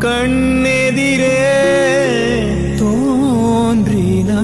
கண்ணெதிரே தோன்றினாள்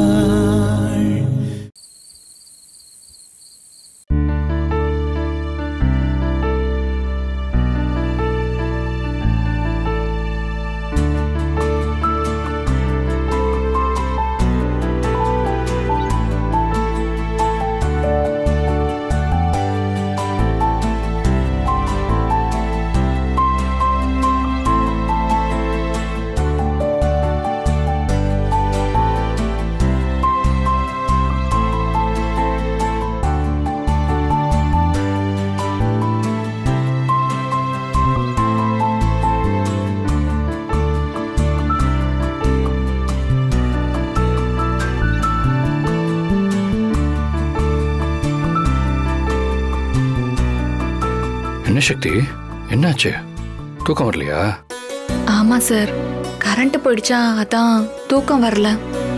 என்ன சக்தி என்னாச்சு தூக்கம் வரலையா ஆமா சார் கரண்ட் போயிடுச்சா அதான் தூக்கம் வரல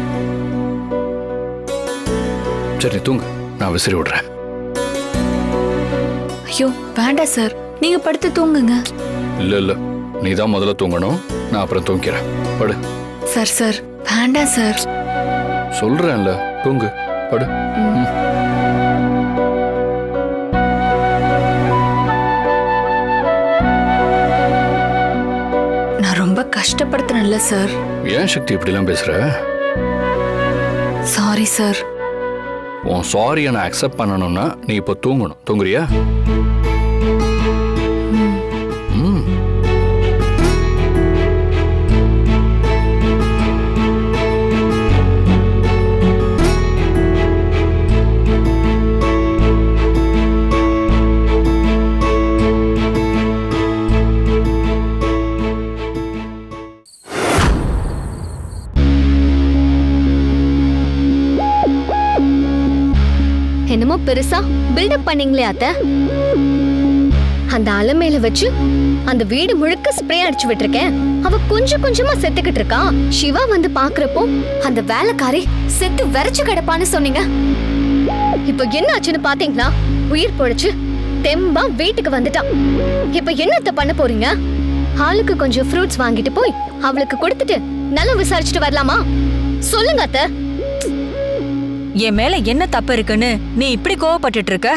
சரி நீ தூங்கு நான் விசிறி விடுறேன் ஐயோ வேண்டாம் சார் நீங்க படுத்து தூங்குங்க இல்ல இல்ல நீ தான் முதல்ல தூங்கணும் நான் அப்புறம் தூங்கிறேன் படு சார் சார் வேண்டாம் சார் சொல்றேன்ல தூங்கு படு ம். நான் ரொம்ப கஷ்டப்படுத்துறேன்ல சார் ஏன் சக்தி இப்படிலாம் பேசுற சாரி சார் உன் சாரியை நான் அக்செப்ட் பண்ணணும்னா நீ இப்போ தூங்கணும் தூங்குறியா ம் என்னமோ பெருசா பில்டப் பண்ணீங்களே அத்த அந்த அலமையில வச்சு அந்த வீடு முழுக்க ஸ்ப்ரே அடிச்சு விட்டுருக்கேன் அவ கொஞ்சம் கொஞ்சமா செத்துக்கிட்டு இருக்கா சிவா வந்து பாக்குறப்போ அந்த வேலைக்காரி செத்து விரைச்சு கிடப்பான்னு சொன்னீங்க இப்ப என்ன ஆச்சுன்னு பாத்தீங்களா உயிர் பொழைச்சு தெம்பா வீட்டுக்கு வந்துட்டான் இப்ப என்னத்த பண்ண போறீங்க ஆளுக்கு கொஞ்சம் ஃப்ரூட்ஸ் வாங்கிட்டு போய் அவளுக்கு கொடுத்துட்டு நல்லா விசாரிச்சுட்டு வரலாமா சொல்லுங்க அத்தை என் மேல என்ன தப்பு இருக்குன்னு நீ இப்படி கோவப்பட்டுட்டு இருக்க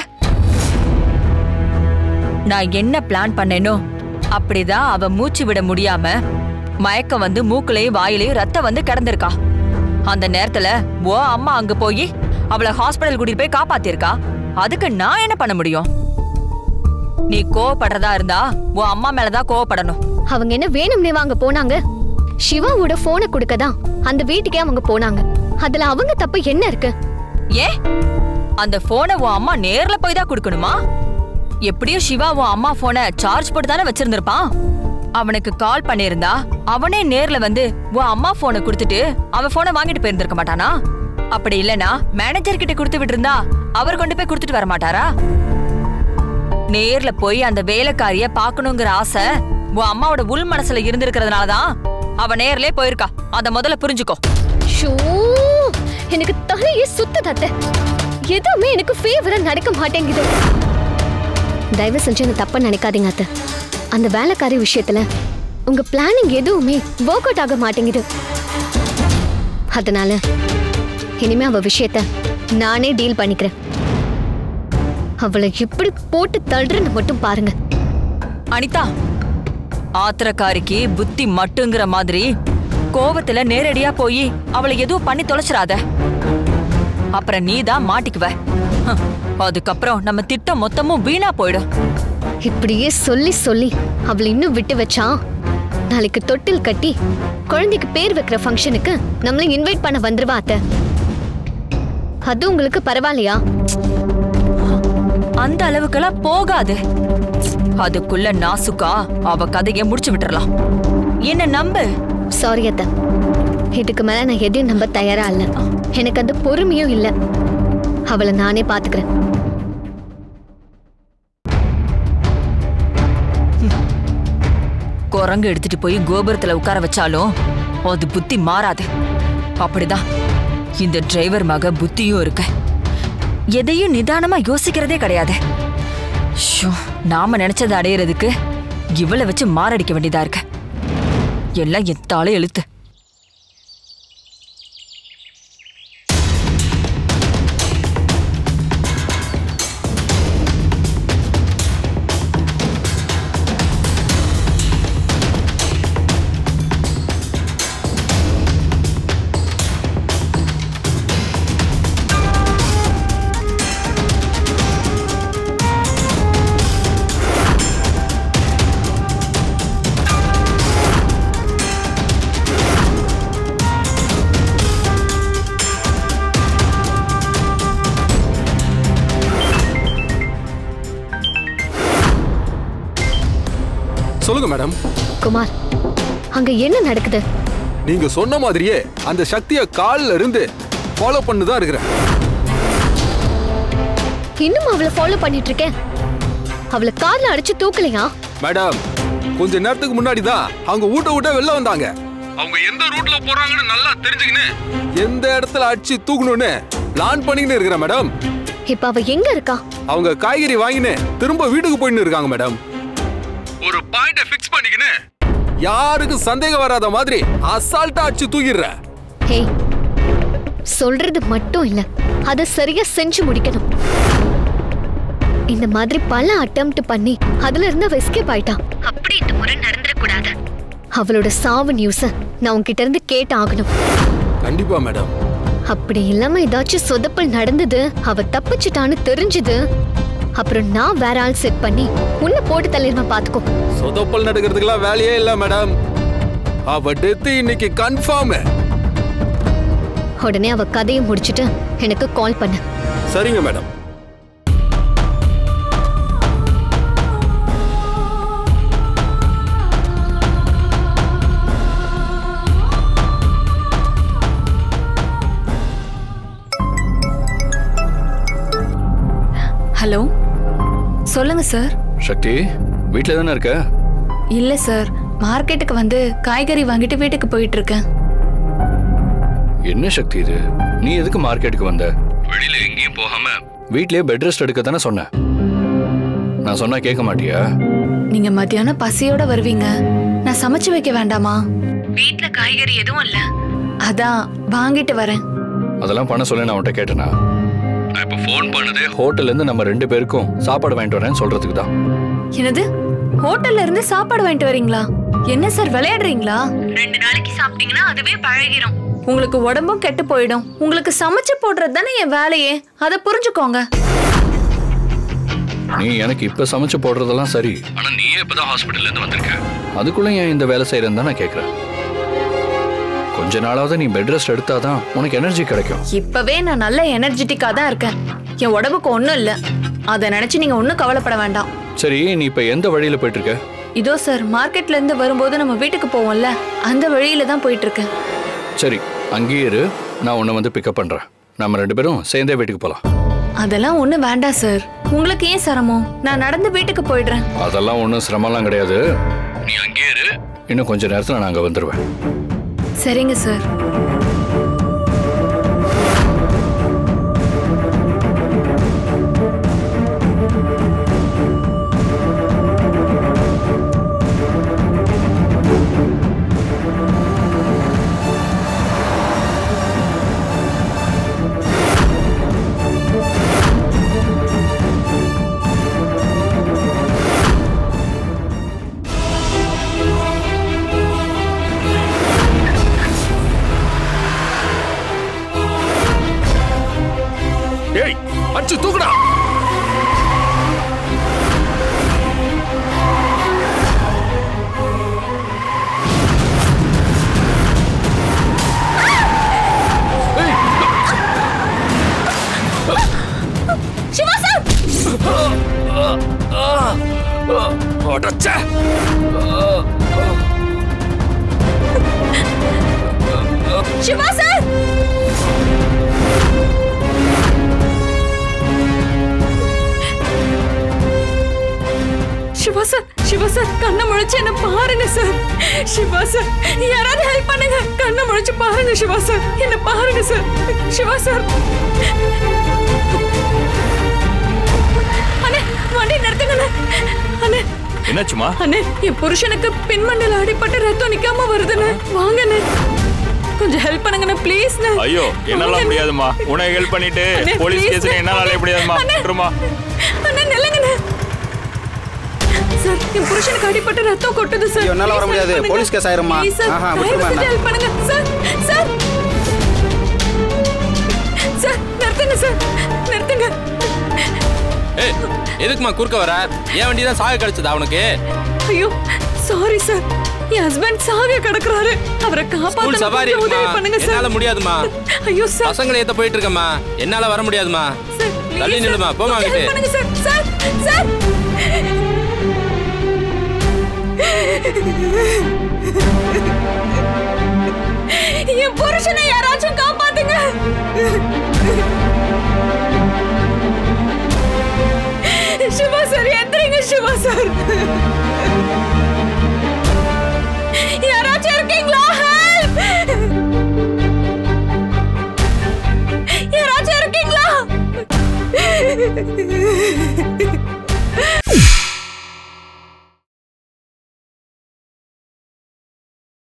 நான் என்ன பிளான் பண்ணேனோ அப்படிதான் அவ மூச்சு விட முடியாம மயக்கம் வந்து மூக்குலயும் வாயிலையும் ரத்தம் வந்து கிடந்திருக்கா அந்த நேரத்துல ஓ அம்மா அங்க போய் அவளை ஹாஸ்பிடல் கூட்டிட்டு போய் காப்பாத்திருக்கா அதுக்கு நான் என்ன பண்ண முடியும் நீ கோவப்படுறதா இருந்தா உன் அம்மா மேலதான் கோவப்படணும் அவங்க என்ன வேணும்னே வாங்க போனாங்க சிவாவோட போனை கொடுக்கதான் அந்த வீட்டுக்கே அவங்க போனாங்க அதுல அவங்க தப்பு என்ன இருக்கு ஏன் அந்த போனை உன் அம்மா நேர்ல போய் தான் கொடுக்கணுமா எப்படியும் சிவா உன் அம்மா போனை சார்ஜ் போட்டு தானே வச்சிருந்திருப்பான் அவனுக்கு கால் பண்ணியிருந்தா அவனே நேர்ல வந்து உன் அம்மா போனை கொடுத்துட்டு அவன் போனை வாங்கிட்டு போயிருந்திருக்க மாட்டானா அப்படி இல்லனா மேனேஜர் கிட்ட கொடுத்து விட்டிருந்தா அவர் கொண்டு போய் கொடுத்துட்டு வர மாட்டாரா நேர்ல போய் அந்த வேலைக்காரிய பார்க்கணுங்கிற ஆசை உன் அம்மாவோட உள் மனசுல இருந்திருக்கிறதுனால தான் அவ நேர்லயே போயிருக்கா அத முதல்ல புரிஞ்சுக்கோ ஷோ எனக்கு தலையே சுத்த தத்த எதுவுமே எனக்கு ஃபேவரா நடக்க மாட்டேங்குது தயவு செஞ்சு என்ன தப்பா நினைக்காதீங்க அத்தை அந்த வேலைக்காரி விஷயத்துல உங்க பிளானிங் எதுவுமே ஒர்க் அவுட் ஆக மாட்டேங்குது அதனால இனிமே அவ விஷயத்த நானே டீல் பண்ணிக்கிறேன் அவளை எப்படி போட்டு தள்ளுறன்னு மட்டும் பாருங்க அனிதா ஆத்திரக்காரிக்கு புத்தி மட்டுங்கிற மாதிரி கோவத்துல நேரடியா போய் அவளை எதுவும் பண்ணி தொலைச்சிடாத அப்புறம் நீ தான் மாட்டிக்குவ ஹம், அதுக்கப்புறம் நம்ம திட்டம் மொத்தமும் வீணா போயிடும் இப்படியே சொல்லி சொல்லி அவளை இன்னும் விட்டு வச்சா நாளைக்கு தொட்டில் கட்டி குழந்தைக்கு பேர் வைக்கிற ஃபங்க்ஷனுக்கு நம்மள இன்வைட் பண்ண வந்துருவா அத்தை அது உங்களுக்கு பரவாயில்லையா அந்த அளவுக்கெல்லாம் போகாது அதுக்குள்ள நாசுக்கா அவ கதையை முடிச்சு விட்டுறலாம் என்ன நம்பு சாரி அத்தை இதுக்கு மேல நான் எதையும் நம்ப தயாரா இல்ல எனக்கு அந்த பொறுமையும் இல்ல அவளை நானே பாத்துக்கிறேன் குரங்கு எடுத்துட்டு போய் கோபுரத்துல உட்கார வச்சாலும் அது புத்தி மாறாது அப்படிதான் இந்த டிரைவர் மக புத்தியும் இருக்கு எதையும் நிதானமா யோசிக்கிறதே கிடையாது ஷோ, நாம நினைச்சதை அடையிறதுக்கு இவளை வச்சு மாரடிக்க வேண்டியதா இருக்கு எல்லாம் எத்தாலும் எழுத்து சொல்லுங்க மேடம் குமார் அங்க என்ன நடக்குது நீங்க சொன்ன மாதிரியே அந்த சக்தியை கால்ல இருந்து ஃபாலோ பண்ணி தான் இருக்கிறேன் இன்னும் அவளை ஃபாலோ பண்ணிட்டு இருக்கேன் அவளை கார்ல அடிச்சு தூக்கலையா மேடம் கொஞ்ச நேரத்துக்கு முன்னாடி தான் அவங்க ஊட்ட விட்ட வெளில வந்தாங்க அவங்க எந்த ரூட்ல போறாங்கன்னு நல்லா தெரிஞ்சுக்கின்னு எந்த இடத்துல அடிச்சு தூக்கணும்னு பிளான் பண்ணிக்கின்னு இருக்கிறேன் மேடம் இப்ப அவ எங்க இருக்கா அவங்க காய்கறி வாங்கின்னு திரும்ப வீட்டுக்கு போயின்னு இருக்காங்க மேடம் ஒரு பாயிண்ட ஃபிக்ஸ் பண்ணிக்கின்னு யாருக்கும் சந்தேகம் வராத மாதிரி அசால்ட்டா அடிச்சு தூக்கிடுறேன் ஹே சொல்றது மட்டும் இல்ல அத சரியா செஞ்சு முடிக்கணும் இந்த மாதிரி பல அட்டெம்ப்ட் பண்ணி அதுல இருந்து அவ எஸ்கேப் ஆயிட்டா அப்படி இந்த முறை நடந்துட கூடாது அவளோட சாவு நியூஸ நான் உன்கிட்ட இருந்து கேட்டு ஆகணும் கண்டிப்பா மேடம் அப்படி இல்லாம ஏதாச்சும் சொதப்பல் நடந்தது அவ தப்பிச்சிட்டான்னு தெரிஞ்சது அப்புறம் நான் வேற ஆள் செட் பண்ணி உன்னை போட்டு தள்ளிடுவேன் பாத்துக்கோ சொதப்பல் நடக்கிறதுக்கெல்லாம் வேலையே இல்ல மேடம் அவ டெத் இன்னைக்கு கன்ஃபார்ம் உடனே அவ கதையை முடிச்சிட்டு எனக்கு கால் பண்ணு சரிங்க மேடம் ஹலோ சொல்லுங்க சார் சக்தி வீட்டில் தானே இருக்க இல்ல சார் மார்க்கெட்டுக்கு வந்து காய்கறி வாங்கிட்டு வீட்டுக்கு போயிட்டு இருக்கேன் என்ன சக்தி இது நீ எதுக்கு மார்க்கெட்டுக்கு வந்த வெளியில எங்கேயும் போகாம வீட்லயே பெட் ரெஸ்ட் எடுக்க தானே சொன்னேன் நான் சொன்னா கேட்க மாட்டியா நீங்க மத்தியானம் பசியோட வருவீங்க நான் சமைச்சு வைக்க வேண்டாமா வீட்ல காய்கறி எதுவும் இல்ல அதான் வாங்கிட்டு வரேன் அதெல்லாம் பண்ண சொல்ல நான் உன்கிட்ட கேட்டேனா நான் இப்போ ஃபோன் பண்ணதே ஹோட்டல்ல இருந்து நம்ம ரெண்டு பேருக்கும் சாப்பாடு வாங்கிட்டு வரேன்னு சொல்றதுக்கு தான் என்னது ஹோட்டல்ல இருந்து சாப்பாடு வாங்கிட்டு வரீங்களா என்ன சார் விளையாடுறீங்களா ரெண்டு நாளைக்கு சாப்பிட்டீங்கன்னா அதுவே பழகிரும் உங்களுக்கு உடம்பும் கெட்டு போயிடும் உங்களுக்கு சமைச்சு போடுறது தானே என் வேலையே அதை புரிஞ்சுக்கோங்க நீ எனக்கு இப்ப சமைச்சு போடுறதெல்லாம் சரி ஆனா நீயே இப்பதான் ஹாஸ்பிட்டல்ல இருந்து வந்திருக்க அதுக்குள்ள ஏன் இந்த வேலை செய்யறேன்னு தான் நான் கேக்குறேன் கொஞ்ச நாளாவது நீ பெட் ரெஸ்ட் எடுத்தாதான் உனக்கு எனர்ஜி கிடைக்கும் இப்பவே நான் நல்ல எனர்ஜெட்டிக்கா தான் இருக்கேன் என் உடம்புக்கு ஒண்ணும் இல்ல அதை நினைச்சு நீங்க ஒண்ணும் கவலைப்பட வேண்டாம் சரி நீ இப்ப எந்த வழியில போயிட்டு இருக்க இதோ சார் மார்க்கெட்ல இருந்து வரும்போது நம்ம வீட்டுக்கு போவோம்ல அந்த வழியில தான் போயிட்டு இருக்கேன் சரி அங்கேயே இரு நான் உன்னை வந்து பிக்கப் பண்றேன் நம்ம ரெண்டு பேரும் சேர்ந்தே வீட்டுக்கு போலாம் அதெல்லாம் ஒண்ணும் வேண்டாம் சார் உங்களுக்கு ஏன் சிரமம் நான் நடந்து வீட்டுக்கு போயிடுறேன் அதெல்லாம் ஒன்றும் சிரமம்லாம் கிடையாது நீ அங்கேயே இரு இன்னும் கொஞ்ச நேரத்தில் நான் அங்கே வந்துடுவேன் சரிங்க சார் ஏய் அடிச்சு தூக்குடா அடச்சே Siva sir Siva sir Siva sir கண்ணை முழிச்சு என்ன பாருங்க சார் சிவா சார் யாராவது ஹெல்ப் பண்ணுங்க கண்ணை முழிச்சு பாருங்க சிவா சார் என்ன பாருங்க சார் சிவா சார் அண்ணே வண்டி நிறுத்துங்க அண்ணே என்னாச்சுமா அண்ணே என் புருஷனுக்கு பின்மண்ணில் அடிபட்டு ரத்தம் நிக்காம வருதுண்ணே வாங்கண்ணே கொஞ்சம் ஹெல்ப் பண்ணுங்கண்ணே ப்ளீஸ்ண்ணே ஐயோ என்னால முடியாதுமா உனக்கு ஹெல்ப் பண்ணிட்டு அண்ணே, போலீஸ் please. கேஸ் என்னால அலைய முடியாதுமா அண்ணே. விட்டுருமா அண்ணே நில்லுங்கண்ணே சார் என் புருஷனுக்கு அடிபட்டு ரத்தம் கொட்டுது சார் ஐயோ, என்னால வர Please முடியாது. help பண்ணுங்க. போலீஸ் case ஆயிரும்மா. Please sir, ஆஹா, தயவு விட்டுருமா செஞ்சு என்ன? help பண்ணுங்க சார் சார் சார் நிறுத்துங்க சார் நிறுத்துங்க ஏய் எதுக்குமா குறுக்க வர ஏன் வண்டி தான் சாக கிடைச்சதா அவனுக்கு ஐயோ சாரி சார் என் ஹஸ்பண்ட் சாக கிடக்குறாரு அவரை ஸ்கூல் காப்பாத்த சவாரி உதவி இருக்குமா பண்ணுங்க சார் என்னால முடியாதுமா ஐயோ சார் பசங்களை ஏத்த போயிட்டு இருக்கம்மா என்னால வர முடியாதுமா சார் please தள்ளி sir. நில்லுமா, போம்மா கொஞ்சம் அங்கிட்டு. help பண்ணுங்க சார் சார் சார் என் புருஷனை யாராச்சும் காப்பாத்துங்க சிவா சார் எந்திரிங்க சிவா சார் யாராச்சும் இருக்கீங்களா Help! யாராச்சும் இருக்கீங்களா